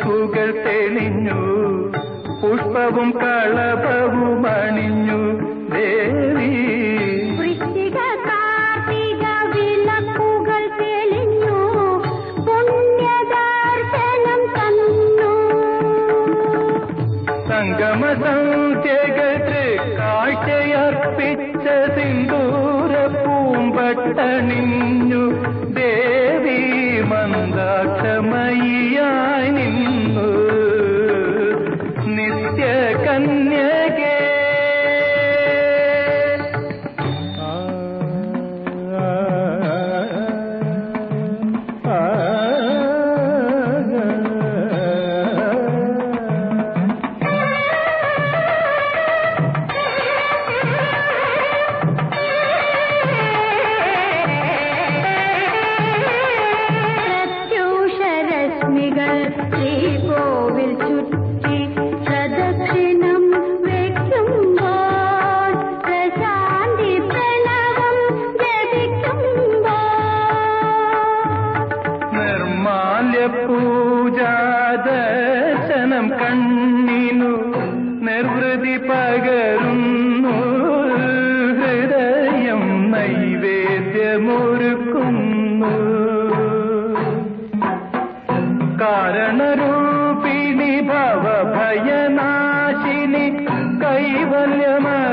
വിളക്കുകൾ തെളിഞ്ഞു പുഷ്പവും കളഭവും അണിഞ്ഞു ദേവി വൃശ്ചിക കാർത്തിക വിളക്കുകൾ തെളിഞ്ഞു പുണ്യദർശനം തന്നു സംഗമ സന്ധ്യകൾക്ക് കാഴ്ചയർപ്പിച്ച സിന്ദൂര പൂമ്പട്ടണിഞ്ഞു ദേവി മന്ദാക്ഷമയ്യായി നിന്നു നിത്യ കന്യകേ പ്രത്യൂഷരശ്മികൾ ശ്രീകോവിൽ ചുറ്റി പ്രദക്ഷിണം വയ്ക്കുമ്പോൾ പ്രശാന്തി പ്രണവം ജപിക്കുമ്പോൾ നിർമാല്യ പൂജാദർശനം കണ്ണിനു നിർവൃതി പകരുന്നു ഹൃദയം നൈവേദ്യമൊരുക്കുന്നു കാരണരൂപിണി ഭവഭയനാശിനി കൈവല്യമ